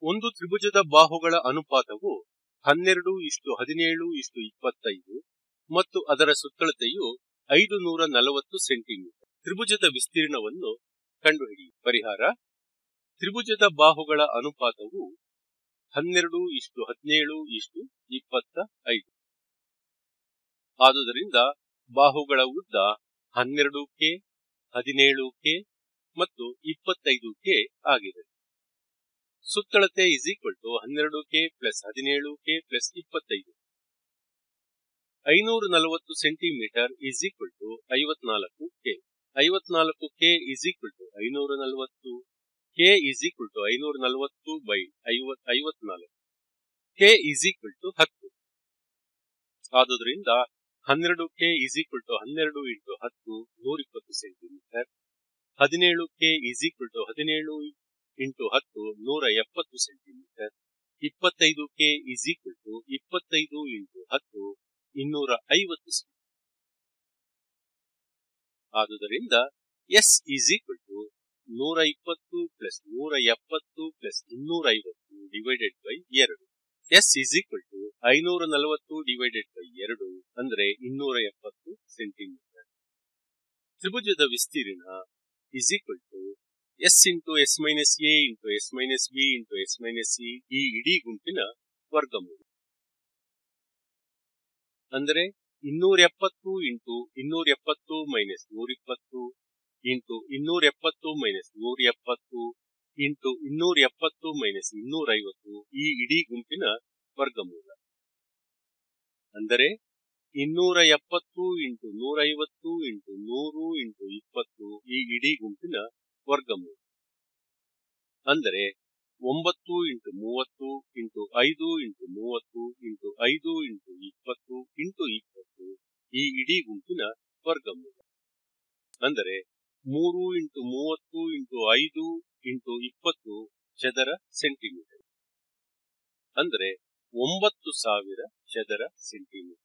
ಒಂದು ತ್ರಿಭುಜದ ಬಾಹುಗಳ ಅನುಪಾತವು ಹನ್ನೆರಡು ಇಷ್ಟು ಹದಿನೇಳು ಇಷ್ಟು ಇಪ್ಪತ್ತೈದು ಮತ್ತು ಅದರ ಸುತ್ತಳತೆಯು ಐದು ನೂರ ನಲವತ್ತು ಸೆಂಟಿಮೀಟರ್ ತ್ರಿಭುಜದ ವಿಸ್ತೀರ್ಣವನ್ನು ಕಂಡುಹಿಡಿ ಪರಿಹಾರ ತ್ರಿಭುಜದ ಬಾಹುಗಳ ಅನುಪಾತವು ಹನ್ನೆರಡು ಇಷ್ಟು ಹದಿನೇಳು ಇಷ್ಟು ಇಪ್ಪತ್ತ ಐದು ಆದುದರಿಂದ ಬಾಹುಗಳ ಉದ್ದ ಹನ್ನೆರಡು ಕೆ ಹದಿನೇಳು ಕೆ ಮತ್ತು ಇಪ್ಪತ್ತೈದು ಕೆ ಆಗಿದೆ ಸುತ್ತಳತೆ ಇಸ್ ಈಕ್ವಲ್ ಟು ಹನ್ನೆರಡು ಕೆ ಪ್ಲಸ್ ಹದಿನೇಳು ಕೆ ಪ್ಲಸ್ ಇಪ್ಪತ್ತೈದು ಐನೂರ ನಲವತ್ತು ಸೆಂಟಿಮೀಟರ್ ಇಸ್ ಈಕ್ವಲ್ ಟು ಐವತ್ನಾಲ್ಕು ಕೆ ಐವತ್ನಾಲ್ಕು ಕೆ ಇಸ್ ಈಕ್ವಲ್ ಟು ಐನೂರ ನಲವತ್ತು ಕೆ ಇಸ್ ಈಕ್ವಲ್ ಟು ಐನೂರ ನಲವತ್ತು ಬೈ ಐವತ್ ಐವತ್ನಾಲ್ಕು ಕೆ ಇಸ್ ಈಕ್ವಲ್ ಟು ಹತ್ತು ಆದುದರಿಂದ ಹನ್ನೆರಡು ಕೆ ಇಸ್ ಈಕ್ವಲ್ ಟು ಹನ್ನೆರಡು ಇಂಟು ಹತ್ತು ನೂರಿಪ್ಪತ್ತು ಸೆಂಟಿಮೀಟರ್ ಹದಿನೇಳು ಕೆ ಇಸ್ ಈಕ್ವಲ್ ಟು ಹದಿನೇಳು ಇಂಟು ಹತ್ತು ನೂರ ಎಪ್ಪತ್ತು ಸೆಂಟಿಮೀಟರ್ ಇಪ್ಪತ್ತೈದು ಕೆ ಇಸ್ ಈಕ್ವಲ್ ಟು ಇಪ್ಪತ್ತೈದು ಇಂಟು ಹತ್ತು ಇನ್ನೂರ ಐವತ್ತು ಆದುದರಿಂದ ಎಸ್ ಇಸ್ ಈಕ್ವಲ್ ಟು ನೂರ ಇಪ್ಪತ್ತು ಪ್ಲಸ್ ನೂರ ಎಪ್ಪತ್ತು ಪ್ಲಸ್ ಇನ್ನೂರ ಐವತ್ತು ಡಿವೈಡೆಡ್ ಬೈ ಎರಡು ಎಸ್ ಇಸ್ ಈಕ್ವಲ್ ಟು ಐನೂರ ನಲವತ್ತು ಡಿವೈಡೆಡ್ ಬೈ ಎರಡು ಅಂದ್ರೆ ಇನ್ನೂರ ಎಪ್ಪತ್ತು ಸೆಂಟಿಮೀಟರ್ ತ್ರಿಭುಜದ ವಿಸ್ತೀರ್ಣ is equal to s into s minus a into s minus b into s minus c ಈ ಇಡೀ ಗುಂಪಿನ ವರ್ಗಮೂಲ ಅಂದರೆ ಇನ್ನೂರ ಎಪ್ಪತ್ತು ಇಂಟು ಇನ್ನೂರ ಎಪ್ಪತ್ತು ಮೈನಸ್ ನೂರಿಪ್ಪತ್ತು ಇಂಟು ಇನ್ನೂರ ಎಪ್ಪತ್ತು ಮೈನಸ್ ನೂರ ಎಪ್ಪತ್ತು ಇಂಟು ಇನ್ನೂರ ಎಪ್ಪತ್ತು ಮೈನಸ್ ಇನ್ನೂರ ಐವತ್ತು ಈ ಇಡೀ ಗುಂಪಿನ ವರ್ಗಮೂಲ ಅಂದರೆ ಇನ್ನೂರ ಎಪ್ಪತ್ತು ಇಂಟು ನೂರ ಐವತ್ತು ಇಂಟು ನೂರು ಇಂಟು ಇಪ್ಪತ್ತು ಈ ಇಡೀ ಗುಂಪಿನ ವರ್ಗಮೂಲ ಅಂದರೆ ಒಂಬತ್ತು ಇಂಟು ಮೂವತ್ತು ಇಂಟು ಐದು ಇಂಟು ಮೂವತ್ತು ಇಂಟು ಐದು ಇಂಟು ಇಪ್ಪತ್ತು ಇಂಟು ಇಪ್ಪತ್ತು ಈ ಇಡೀ ಗುಂಪಿನ ವರ್ಗಮೂಲ ಅಂದರೆ ಮೂರು ಇಂಟು ಮೂವತ್ತು ಇಂಟು ಐದು ಇಂಟು ಇಪ್ಪತ್ತು ಚದರ ಸೆಂಟಿಮೀಟರ್ ಅಂದರೆ ಒಂಬತ್ತು ಸಾವಿರ ಚದರ ಸೆಂಟಿಮೀಟರ್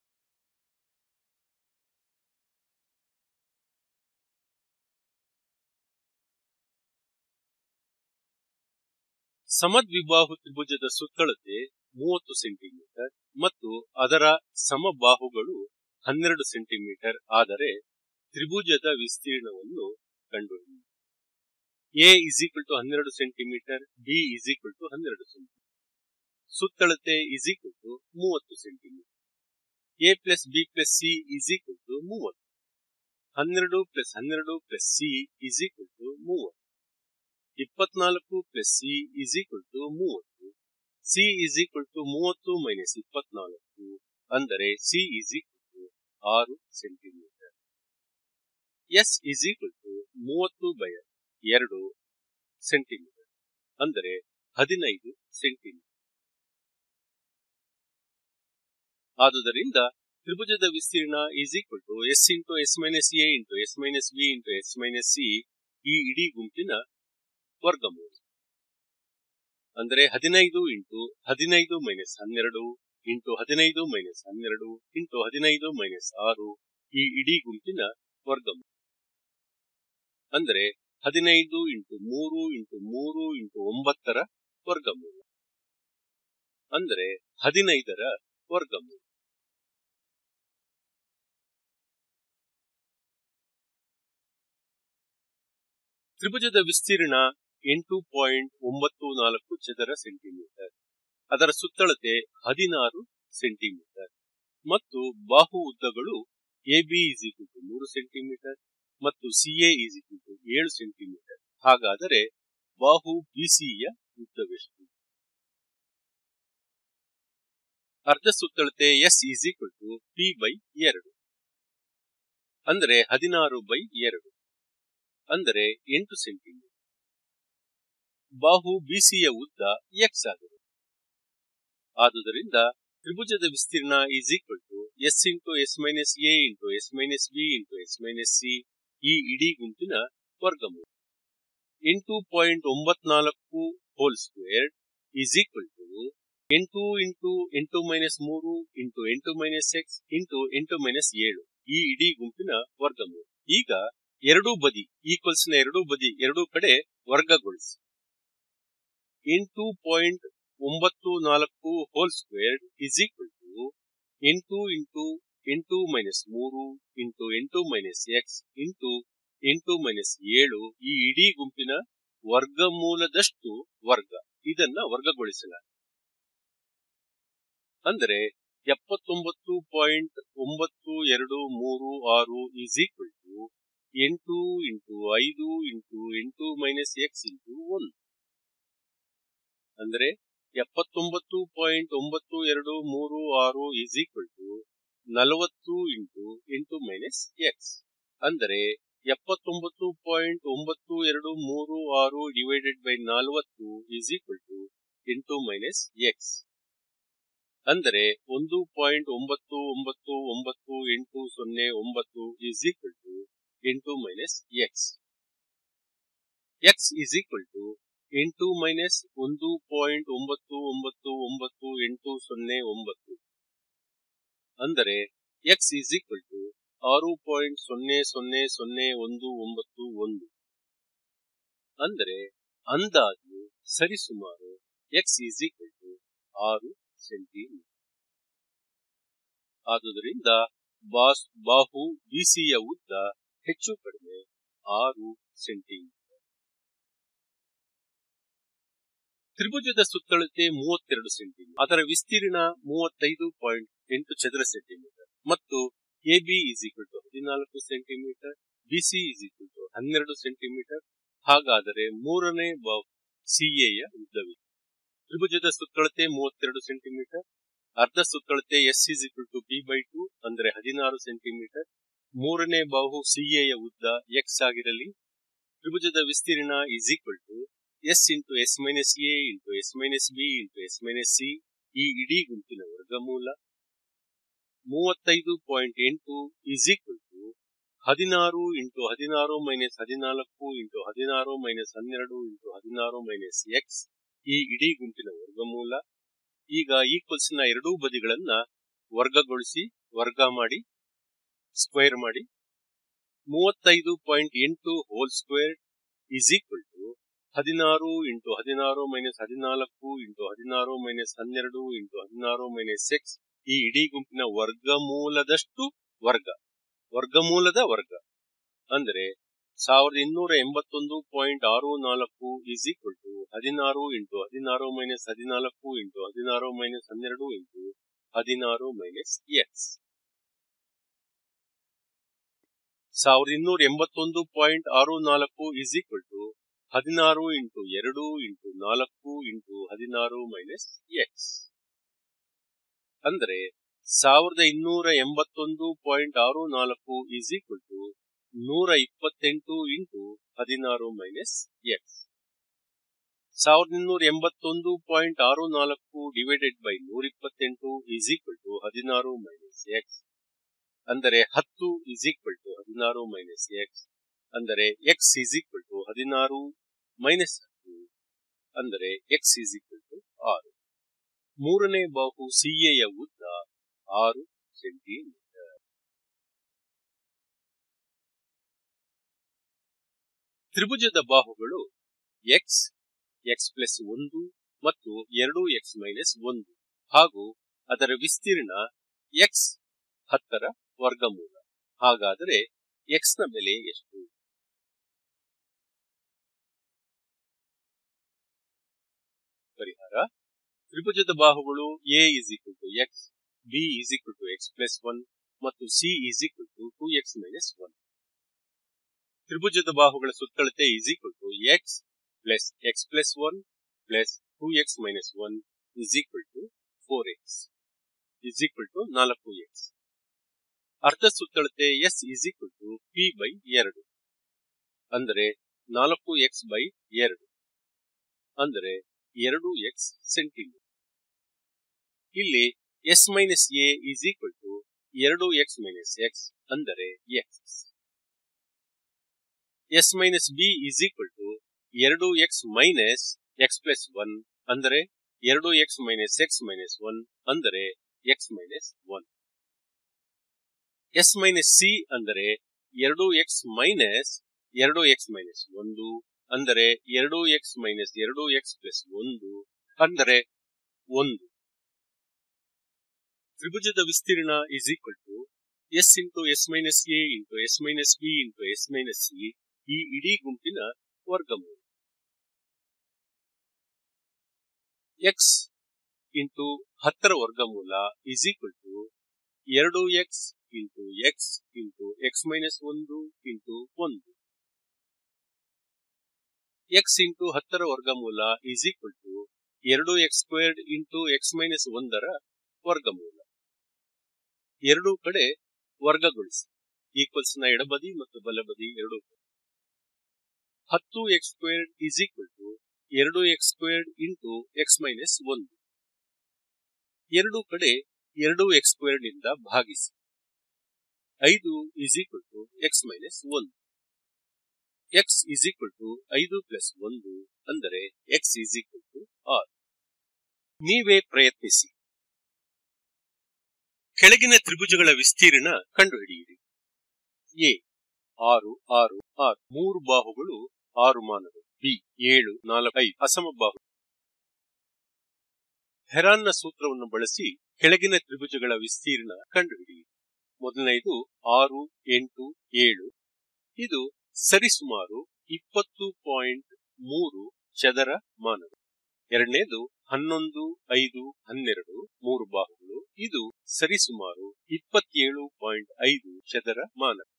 ಸಮದ್ವಿಬಾಹು ತ್ರಿಭುಜದ ಸುತ್ತಳತೆ ಮೂವತ್ತು ಸೆಂಟಿಮೀಟರ್ ಮತ್ತು ಅದರ ಸಮಬಾಹುಗಳು ಹನ್ನೆರಡು ಸೆಂಟಿಮೀಟರ್ ಆದರೆ ತ್ರಿಭುಜದ ವಿಸ್ತೀರ್ಣವನ್ನು ಕಂಡುಹಿಡಿ ಎ ಇಸ್ ಈಕ್ವಲ್ ಟು ಹನ್ನೆರಡು centimetre b is equal to ಹನ್ನೆರಡು ಸೆಂಟಿಮೀಟರ್ ಸುತ್ತಳತೆ ಇಸ್ ಈಕ್ವಲ್ ಟು ಮೂವತ್ತು centimetre a plus b plus c is equal to ಮೂವತ್ತು ಹನ್ನೆರಡು ಪ್ಲಸ್ ಹನ್ನೆರಡು plus c is equal to ಮೂವತ್ತು ಇಪ್ಪತ್ನಾಲ್ಕು plus c is equal to ಮೂವತ್ತು ಸಿ ಇಸ್ ಈಕ್ವಲ್ ಟು ಮೂವತ್ತು ಮೈನಸ್ ಇಪ್ಪತ್ನಾಲ್ಕು ಅಂದರೆ ಸಿ ಇಸ್ ಈಕ್ವಲ್ ಟು ಆರು centimetre s is equal to ಮೂವತ್ತು ಬೈ ಎರಡು ಸೆಂಟಿಮೀಟರ್ ಅಂದರೆ ಹದಿನೈದು ಸೆಂಟಿಮೀಟರ್ ಆದುದರಿಂದ ತ್ರಿಭುಜದ ವಿಸ್ತೀರ್ಣ is equal to s into s minus a into s minus b into s minus c ಈ ಇಡೀ ಗುಂಪಿನ ವರ್ಗಮೂಲ ಅಂದರೆ ಹದಿನೈದು ಇಂಟು ಹದಿನೈದು ಮೈನಸ್ ಹನ್ನೆರಡು ಇಂಟು ಹದಿನೈದು ಮೈನಸ್ ಹನ್ನೆರಡು ಇಂಟು ಹದಿನೈದು ಮೈನಸ್ ಆರು ಈ ಇಡೀ ಗುಂಪಿನ ವರ್ಗಮೂಲ ಅಂದರೆ ಹದಿನೈದು ಇಂಟು ಮೂರು ಇಂಟು ಮೂರು ಇಂಟು ಒಂಬತ್ತರ ವರ್ಗಮೂಲ ಅಂದರೆ ಹದಿನೈದರ ವರ್ಗಮೂಲ ತ್ರಿಭುಜದ ವಿಸ್ತೀರ್ಣ ಎಂಟು ಪಾಯಿಂಟ್ ಒಂಬತ್ತು ನಾಲ್ಕು ಚದರ ಸೆಂಟಿಮೀಟರ್ ಅದರ ಸುತ್ತಳತೆ ಹದಿನಾರು ಸೆಂಟಿಮೀಟರ್ ಮತ್ತು ಬಾಹು ಉದ್ದಗಳು ಎಬಿ ಇಸ್ ಈಕ್ವಲ್ ಟು ಮೂರು ಸೆಂಟಿಮೀಟರ್ ಮತ್ತು ಸಿಎ ಇಸ್ ಈಕ್ವಲ್ ಟು ಏಳು ಸೆಂಟಿಮೀಟರ್ ಹಾಗಾದರೆ ಬಾಹು ಬಿಸಿಯ ಉದ್ದವೆಷ್ಟು ಅರ್ಧ ಸುತ್ತಳತೆ s is equal to p by ಎರಡು ಅಂದರೆ ಹದಿನಾರು ಬೈ ಎರಡು ಅಂದರೆ ಎಂಟು ಸೆಂಟಿಮೀಟರ್ ಬಾಹು ಬಿಸಿಯ ಉದ್ದ ಎಕ್ಸ್ ಆಗಿದೆ ಆದುದರಿಂದ ತ್ರಿಭುಜದ ವಿಸ್ತೀರ್ಣ is equal to s into s minus a into s minus b into s minus c ಈ ಇಡೀ ಗುಂಪಿನ ವರ್ಗಮೂಲ ಎಂಟು ಪಾಯಿಂಟ್ ಒಂಬತ್ನಾಲ್ಕು whole square is equal to ಎಂಟು ಇಂಟು ಎಂಟು ಮೈನಸ್ ಮೂರು ಇಂಟು ಎಂಟು ಮೈನಸ್ ಎಕ್ಸ್ ಇಂಟು ಎಂಟು ಮೈನಸ್ ಏಳು ಈ ಇಡೀ ಗುಂಪಿನ ವರ್ಗಮೂಲ ಈಗ ಎರಡೂ ಬದಿ ಈಕ್ವಲ್ಸ್ ನ ಎರಡೂ ಬದಿ ಎರಡೂ ಕಡೆ ವರ್ಗಗೊಳಿಸಿ ಎಂಟು ಪಾಯಿಂಟ್ ಒಂಬತ್ತು ನಾಲ್ಕು whole square is equal to ಎಂಟು ಇಂಟು ಎಂಟು ಮೈನಸ್ ಮೂರು ಇಂಟು ಎಂಟು ಮೈನಸ್ ಎಕ್ಸ್ ಇಂಟು ಎಂಟು ಮೈನಸ್ ಏಳು ಈ ಇಡೀ ಗುಂಪಿನ ವರ್ಗಮೂಲದಷ್ಟು ವರ್ಗ ಇದನ್ನ ವರ್ಗಗೊಳಿಸಲಾಗಿದೆ ಅಂದರೆ ಎಪ್ಪತ್ತೊಂಬತ್ತು ಪಾಯಿಂಟ್ ಒಂಬತ್ತು ಎರಡು ಮೂರು ಆರು ಈಸ್ ಈಕ್ವಲ್ ಟು ಎಂಟು ಇಂಟು ಐದು ಇಂಟು ಎಂಟು ಮೈನಸ್ ಎಕ್ಸ್ ಇಂಟು ಒಂದು ಅಂದರೆ ಎಪ್ಪತ್ತೊಂಬತ್ತು ಪಾಯಿಂಟ್ ಒಂಬತ್ತು ಎರಡು ಮೂರು ಆರು ಈಸ್ ಈಕ್ವಲ್ ಟು ನಲವತ್ತು ಇಂಟು ಎಂಟು ಮೈನಸ್ ಎಕ್ಸ್ ಅಂದರೆ ಎಪ್ಪತ್ತೊಂಬತ್ತು ಪಾಯಿಂಟ್ ಒಂಬತ್ತು ಎರಡು ಮೂರು ಆರು ಡಿವೈಡೆಡ್ ಬೈ ನಲವತ್ತು ಈಸ್ ಈಕ್ವಲ್ ಟು ಎಂಟು ಮೈನಸ್ ಎಕ್ಸ್ ಅಂದರೆ ಒಂದು ಪಾಯಿಂಟ್ ಒಂಬತ್ತು ಒಂಬತ್ತು ಒಂಬತ್ತು ಎಂಟು ಸೊನ್ನೆ ಒಂಬತ್ತು ಈಸ್ ಈಕ್ವಲ್ ಟು ಎಂಟು minus x x is equal to ಎಂಟು ಮೈನಸ್ ಒಂದು ಪಾಯಿಂಟ್ ಒಂಬತ್ತು ಒಂಬತ್ತು ಒಂಬತ್ತು ಎಂಟು ಸೊನ್ನೆ ಒಂಬತ್ತು ಅಂದರೆ ಎಕ್ಸ್ ಈಸ್ ಈಕ್ವಲ್ ಟು ಆರು ಪಾಯಿಂಟ್ ಸೊನ್ನೆ ಸೊನ್ನೆ ಸೊನ್ನೆ ಒಂದು ಒಂಬತ್ತು ಒಂದು ಅಂದರೆ ಅಂದಾಜು ಸರಿಸುಮಾರು ಎಕ್ಸ್ ಈಸ್ ಈಕ್ವಲ್ ಟು ಆರು ಸೆಂಟಿಮೀಟರ್ ಆದುದರಿಂದ ಬಾಸ್ ಬಾಹು ಬಿಸಿಯ ಉದ್ದ ಹೆಚ್ಚು ಕಡಿಮೆ ಆರು ಸೆಂಟಿಮೀಟರ್ ತ್ರಿಭುಜದ ಸುತ್ತಳತೆ ಮೂವತ್ತೆರಡು ಸೆಂಟಿಮೀಟರ್ ಅದರ ವಿಸ್ತೀರ್ಣ ಮೂವತ್ತೈದು ಪಾಯಿಂಟ್ ಎಂಟು ಚದರ ಸೆಂಟಿಮೀಟರ್ ಮತ್ತು ಎಬಿ ಇಸ್ ಈಕ್ವಲ್ ಟು ಹದಿನಾಲ್ಕು centimetre BC is equal to ಹನ್ನೆರಡು ಸೆಂಟಿಮೀಟರ್ ಹಾಗಾದರೆ ಮೂರನೇ ಬಾಹು ಸಿಎಯ ಉದ್ದವಿದೆ ತ್ರಿಭುಜದ ಸುತ್ತಳತೆ ಮೂವತ್ತೆರಡು ಸೆಂಟಿಮೀಟರ್ ಅರ್ಧ ಸುತ್ತಳತೆ s is equal to b by two ಅಂದರೆ ಹದಿನಾರು ಸೆಂಟಿಮೀಟರ್ ಮೂರನೇ ಬಾಹು ಸಿಎಯ ಉದ್ದ ಎಕ್ಸ್ ಆಗಿರಲಿ ತ್ರಿಭುಜದ ವಿಸ್ತೀರ್ಣ is equal to s into s minus a into s minus b into s minus c ಈ ಇಡೀ ಗುಂಪಿನ ವರ್ಗಮೂಲ ಮೂವತ್ತೈದು ಪಾಯಿಂಟ್ ಎಂಟು ಇಸ್ ಈಕ್ವಲ್ ಟು ಹದಿನಾರು ಇಂಟು ಹದಿನಾರು ಮೈನಸ್ ಹದಿನಾಲ್ಕು ಇಂಟು ಹದಿನಾರು ಮೈನಸ್ ಹನ್ನೆರಡು ಇಂಟು ಹದಿನಾರು ಮೈನಸ್ ಎಕ್ಸ್ ಈ ಇಡೀ ಗುಂಪಿನ ವರ್ಗಮೂಲ ಈಗ ಈಕ್ವಲ್ಸ್ ನ ಎರಡೂ ಬದಿಗಳನ್ನ ವರ್ಗಗೊಳಿಸಿ ವರ್ಗ ಮಾಡಿ ಸ್ಕ್ವೇರ್ ಮಾಡಿ ಮೂವತ್ತೈದು ಪಾಯಿಂಟ್ ಎಂಟು whole square is equal to ಹದಿನಾರು ಇಂಟು ಹದಿನಾರು ಮೈನಸ್ ಹದಿನಾಲ್ಕು ಇಂಟು ಹದಿನಾರು ಮೈನಸ್ ಹನ್ನೆರಡು ಇಂಟು ಹದಿನಾರು ಮೈನಸ್ ಎಕ್ಸ್ ಈ ಇಡೀ ಗುಂಪಿನ ವರ್ಗಮೂಲದಷ್ಟು ವರ್ಗ ವರ್ಗಮೂಲದ ವರ್ಗ ಅಂದರೆ ಸಾವಿರದ ಇನ್ನೂರ ಎಂಬತ್ತೊಂದು ಪಾಯಿಂಟ್ ಆರು ನಾಲ್ಕು ಇಸ್ ಈಕ್ವಲ್ ಟು ಹದಿನಾರು ಇಂಟು ಹದಿನಾರು ಮೈನಸ್ ಹದಿನಾಲ್ಕು ಇಂಟು ಹದಿನಾರು ಮೈನಸ್ ಹನ್ನೆರಡು ಇಂಟು ಹದಿನಾರು ಮೈನಸ್ ಎಕ್ಸ್ ಸಾವಿರದ ಇನ್ನೂರ ಎಂಬತ್ತೊಂದು ಪಾಯಿಂಟ್ ಆರು ನಾಲ್ಕು ಇಸ್ ಈಕ್ವಲ್ ಟು ಹದಿನಾರು ಇಂಟು ಎರಡು ಇಂಟು ನಾಲ್ಕು ಇಂಟು ಹದಿನಾರು ಮೈನಸ್ ಎಕ್ಸ್ ಅಂದರೆ ಸಾವಿರದ ಇನ್ನೂರ ಎಂಬತ್ತೊಂದು ಪಾಯಿಂಟ್ ಆರು ನಾಲ್ಕು ಇಸ್ ಈಕ್ವಲ್ ಟು ನೂರ ಇಪ್ಪತ್ತೆಂಟು ಇಂಟು ಹದಿನಾರು ಮೈನಸ್ ಎಕ್ಸ್ ಸಾವಿರದ ಇನ್ನೂರ ಎಂಬತ್ತೊಂದು ಪಾಯಿಂಟ್ ಆರು ನಾಲ್ಕು ಡಿವೈಡೆಡ್ ಬೈ ನೂರ ಇಪ್ಪತ್ತೆಂಟು ಇಸ್ ಈಕ್ವಲ್ ಟು ಹದಿನಾರು ಮೈನಸ್ ಎಕ್ಸ್ ಅಂದರೆ ಹತ್ತು ಇಸ್ ಈಕ್ವಲ್ ಟು ಹದಿನಾರು ಮೈನಸ್ ಎಕ್ಸ್ ಅಂದರೆ ಎಕ್ಸ್ ಇಸ್ ಈಕ್ವಲ್ ಟು ಹದಿನಾರು ಮೈನಸ್ ಹತ್ತು ಅಂದರೆ ಎಕ್ಸ್ ಇಸ್ ಈಕ್ವಲ್ ಟು ಆರು ಮೂರನೇ ಬಾಹು ಸಿಎಯ ಉದ್ದ ಆರು ಸೆಂಟಿಮೀಟರ್ ತ್ರಿಭುಜದ ಬಾಹುಗಳು ಎಕ್ಸ್ ಎಕ್ಸ್ ಪ್ಲಸ್ ಒಂದು ಮತ್ತು ಎರಡು ಎಕ್ಸ್ ಮೈನಸ್ ಒಂದು ಹಾಗೂ ಅದರ ವಿಸ್ತೀರ್ಣ ಎಕ್ಸ್ ಹತ್ತರ ವರ್ಗಮೂಲ ಹಾಗಾದರೆ ಎಕ್ಸ್ ನ ಬೆಲೆ ಎಷ್ಟು ಪರಿಹಾರ ತ್ರಿಭುಜದ ಬಾಹುಗಳು a is equal to x b is equal to x plus one ಮತ್ತು c is equal to two x minus one ತ್ರಿಭುಜದ ಬಾಹುಗಳ ಸುತ್ತಳತೆ is equal to x plus x plus one plus two x minus one is equal to four x is equal to ನಾಲ್ಕು x ಅರ್ಧ ಸುತ್ತಳತೆ s is equal to p by ಎರಡು ಅಂದರೆ ನಾಲ್ಕು x by ಎರಡು ಅಂದರೆ ಎರಡು ಎಕ್ಸ್ ಸೆಂಟಿಮೀಟರ್ ಇಲ್ಲಿ s minus a is equal to ಎರಡು ಎಕ್ಸ್ ಮೈನಸ್ ಎಕ್ಸ್ ಅಂದರೆ x s minus b is equal to ಎರಡು x minus x plus one ಅಂದರೆ ಎರಡು x minus x minus one ಅಂದರೆ x minus one s minus c ಅಂದರೆ ಎರಡು x minus ಎರಡು x minus ಒಂದು ಅಂದರೆ ಎರಡು ಎಕ್ಸ್ ಮೈನಸ್ ಎರಡು ಎಕ್ಸ್ ಪ್ಲಸ್ ಒಂದು ಅಂದರೆ ಒಂದು ತ್ರಿಭುಜದ ವಿಸ್ತೀರ್ಣ is equal to s into s minus a into s minus b into s minus c ಈ ಇಡೀ ಗುಂಪಿನ ವರ್ಗಮೂಲ ಎಕ್ಸ್ ಇಂಟು ಹತ್ತರ ವರ್ಗಮೂಲ ಇಸ್ ಈಕ್ವಲ್ ಟು ಎರಡು x into x into x minus ಒಂದು ಇಂಟು ಒಂದು ಎಕ್ಸ್ ಇಂಟು ಹತ್ತರ ವರ್ಗಮೂಲ ಇಸ್ ಈಕ್ವಲ್ ಟು ಎರಡು x squared into x minus ಒಂದರ ವರ್ಗಮೂಲ ಎರಡೂ ಕಡೆ ವರ್ಗಗೊಳಿಸಿ ಈಕ್ವಲ್ಸ್ ನ ಎಡಬದಿ ಮತ್ತು ಬಲಬದಿ ಎರಡೂ ಹತ್ತು x squared is equal to ಎರಡು x squared into x minus ಒಂದು ಎರಡೂ ಕಡೆ ಎರಡು ಎಕ್ಸ್ ಸ್ಕ್ವೇರ್ಡ್ ಇಂದ ಭಾಗಿಸಿ ಐದು is equal to x minus ಒಂದು ಎಕ್ಸ್ ಇಸ್ ಈಕ್ವಲ್ ಟು ಐದು ಪ್ಲಸ್ ಒಂದು ಅಂದರೆ ಎಕ್ಸ್ ಇಸ್ ಈಕ್ವಲ್ ಟು ಆರ್ ನೀವೇ ಪ್ರಯತ್ನಿಸಿ ಕೆಳಗಿನ ತ್ರಿಭುಜಗಳ ವಿಸ್ತೀರ್ಣ ಕಂಡುಹಿಡಿಯಿರಿ ಎ ಆರು ಆರು ಆರು ಮೂರು ಬಾಹುಗಳು ಆರು ಮಾನಗಳು ಬಿ ಏಳು ನಾಲ್ಕು ಐದು ಅಸಮಬಾಹು ಹೆರಾನ್ನ ಸೂತ್ರವನ್ನು ಬಳಸಿ ಕೆಳಗಿನ ತ್ರಿಭುಜಗಳ ವಿಸ್ತೀರ್ಣ ಕಂಡುಹಿಡಿಯಿರಿ ಮೊದಲನೆಯದು ಆರು ಎಂಟು ಏಳು ಇದು ಸರಿಸುಮಾರು ಇಪ್ಪತ್ತು ಪಾಯಿಂಟ್ ಮೂರು ಚದರ ಮಾನಗಳು ಎರಡನೇದು ಹನ್ನೊಂದು ಐದು ಹನ್ನೆರಡು ಮೂರು ಬಾಹುಗಳು ಇದು ಸರಿಸುಮಾರು ಇಪ್ಪತ್ತೇಳು ಪಾಯಿಂಟ್ ಐದು ಚದರ ಮಾನಗಳು